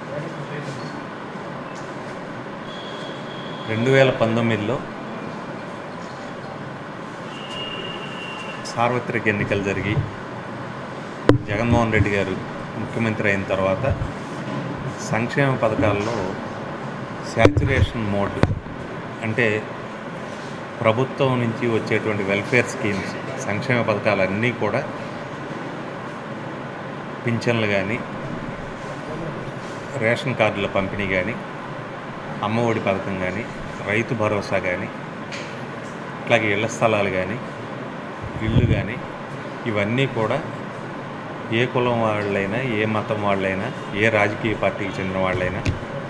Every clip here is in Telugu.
రెండు వేల పంతొమ్మిదిలో సార్వత్రిక ఎన్నికలు జరిగి జగన్మోహన్ రెడ్డి గారు ముఖ్యమంత్రి అయిన తర్వాత సంక్షేమ పథకాల్లో శాచురేషన్ మోడ్ అంటే ప్రభుత్వం నుంచి వచ్చేటువంటి వెల్ఫేర్ స్కీమ్స్ సంక్షేమ పథకాలన్నీ కూడా పింఛన్లు కానీ రేషన్ కార్డుల పంపిణీ కానీ అమ్మఒడి పథకం కానీ రైతు భరోసా కానీ అట్లాగే ఇళ్ల స్థలాలు కానీ ఇళ్ళు కానీ ఇవన్నీ కూడా ఏ కులం వాళ్ళైనా ఏ మతం వాళ్ళైనా ఏ రాజకీయ పార్టీకి చెందిన వాళ్ళైనా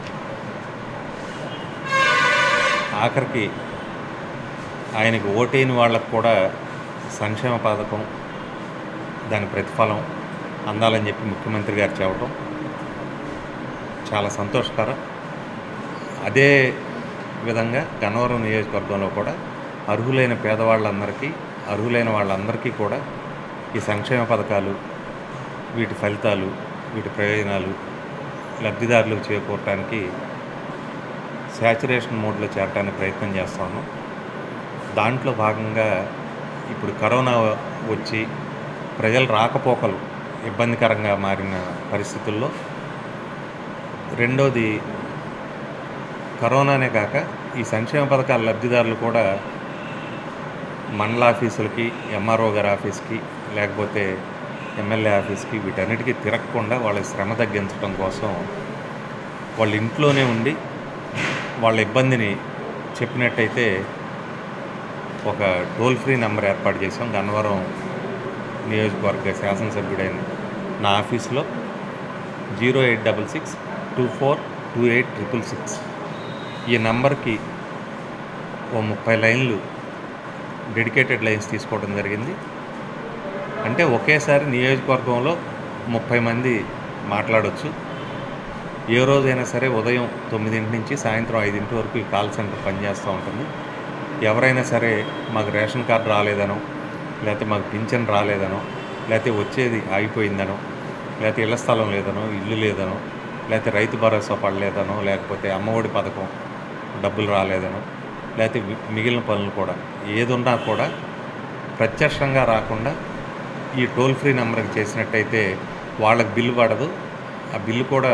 ఆఖరికి ఆయనకు ఓటైన వాళ్ళకు కూడా సంక్షేమ పథకం దాని ప్రతిఫలం అందాలని చెప్పి ముఖ్యమంత్రి గారు చెప్పడం చాలా సంతోషకరం అదే విధంగా గన్నవరం నియోజకవర్గంలో కూడా అర్హులైన పేదవాళ్ళందరికీ అర్హులైన వాళ్ళందరికీ కూడా ఈ సంక్షేమ పథకాలు వీటి ఫలితాలు వీటి ప్రయోజనాలు లబ్ధిదారులకు చేకూరటానికి శాచురేషన్ మోడ్లో చేరడానికి ప్రయత్నం చేస్తాను దాంట్లో భాగంగా ఇప్పుడు కరోనా వచ్చి ప్రజల రాకపోకలు ఇబ్బందికరంగా మారిన పరిస్థితుల్లో రెండోది కరోనానే కాక ఈ సంక్షేమ పథకాల లబ్ధిదారులు కూడా మండల ఆఫీసులకి ఎంఆర్ఓ గారి ఆఫీస్కి లేకపోతే ఎమ్మెల్యే ఆఫీస్కి వీటన్నిటికీ తిరగకుండా వాళ్ళ శ్రమ తగ్గించడం కోసం వాళ్ళ ఇంట్లోనే ఉండి వాళ్ళ ఇబ్బందిని చెప్పినట్టయితే ఒక టోల్ ఫ్రీ నెంబర్ ఏర్పాటు చేసాం గన్నవరం నియోజకవర్గ శాసనసభ్యుడైన నా ఆఫీస్లో zero eight double six two four two eight triple six ఈ నంబర్కి ఓ ముప్పై లైన్లు డెడికేటెడ్ లైన్స్ తీసుకోవడం జరిగింది అంటే ఒకేసారి నియోజకవర్గంలో ముప్పై మంది మాట్లాడవచ్చు ఏ రోజైనా సరే ఉదయం తొమ్మిదింటి నుంచి సాయంత్రం ఐదింటి వరకు ఈ కాల్ సెంటర్ పనిచేస్తూ ఉంటుంది ఎవరైనా సరే మాకు రేషన్ కార్డు రాలేదనో లేకపోతే మాకు పింఛన్ రాలేదనో లేకపోతే వచ్చేది ఆగిపోయిందనో లేకపోతే ఇళ్ల స్థలం లేదనో ఇల్లు లేదనో లేకపోతే రైతు భరోసా పడలేదనో లేకపోతే అమ్మఒడి పథకం డబ్బులు రాలేదనో లేకపోతే మి- మిగిలిన పనులు కూడా ఏదున్నా కూడా ప్రత్యక్షంగా రాకుండా ఈ టోల్ ఫ్రీ నెంబర్కి చేసినట్టయితే వాళ్ళకి బిల్లు పడదు ఆ బిల్లు కూడా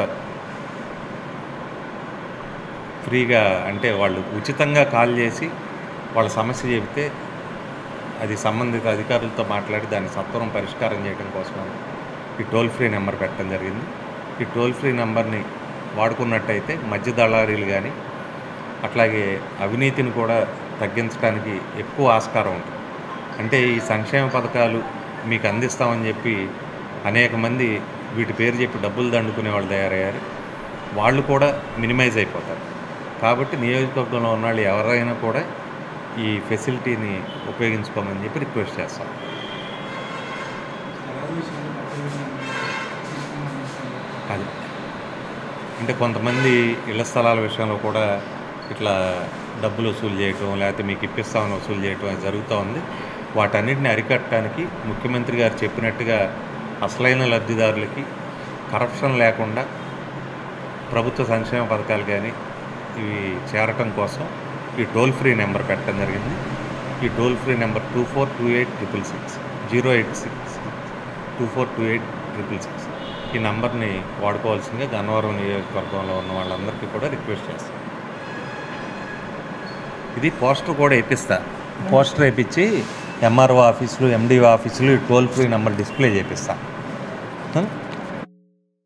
ఫ్రీగా అంటే వాళ్ళు ఉచితంగా కాల్ చేసి వాళ్ళ సమస్య చెబితే అది సంబంధిత అధికారులతో మాట్లాడి దాన్ని సత్వరం పరిష్కారం చేయడం కోసం ఈ టోల్ ఫ్రీ నెంబర్ పెట్టడం జరిగింది ఈ టోల్ ఫ్రీ నెంబర్ని వాడుకున్నట్టయితే మధ్య దళారీలు కానీ అట్లాగే అవినీతిని కూడా తగ్గించడానికి ఎక్కువ ఆస్కారం ఉంటుంది అంటే ఈ సంక్షేమ పథకాలు మీకు అందిస్తామని చెప్పి అనేక మంది వీటి పేరు చెప్పి డబ్బులు దండుకునే వాళ్ళు తయారయ్యారు వాళ్ళు కూడా మినిమైజ్ అయిపోతారు కాబట్టి నియోజకవర్గంలో ఉన్న వాళ్ళు ఎవరైనా కూడా ఈ ఫెసిలిటీని ఉపయోగించుకోమని చెప్పి రిక్వెస్ట్ చేస్తాం అది అంటే కొంతమంది ఇళ్ల స్థలాల విషయంలో కూడా ఇట్లా డబ్బులు వసూలు చేయటం లేకపోతే మీకు ఇప్పిస్తామని వసూలు చేయటం అది జరుగుతూ ఉంది వాటన్నిటిని అరికట్టడానికి ముఖ్యమంత్రి గారు చెప్పినట్టుగా అసలైన లబ్ధిదారులకి కరప్షన్ లేకుండా ప్రభుత్వ సంక్షేమ పథకాలు కానీ ఇవి చేరటం కోసం ఈ టోల్ ఫ్రీ నెంబర్ పెట్టడం జరిగింది ఈ toll free number two four two eight triple six zero eight six two four two eight triple six ఈ నంబర్ని వాడుకోవాల్సిందిగా గన్నవరం నియోజకవర్గంలో ఉన్న వాళ్ళందరికీ కూడా రిక్వెస్ట్ చేస్తాను ఇది పోస్టర్ కూడా వేపిస్తా పోస్టర్ వేయించి ఎంఆర్ఓ ఆఫీసులు ఎండిఓ ఆఫీసులు ఈ టోల్ ఫ్రీ నెంబర్ డిస్ప్లే చేపిస్తా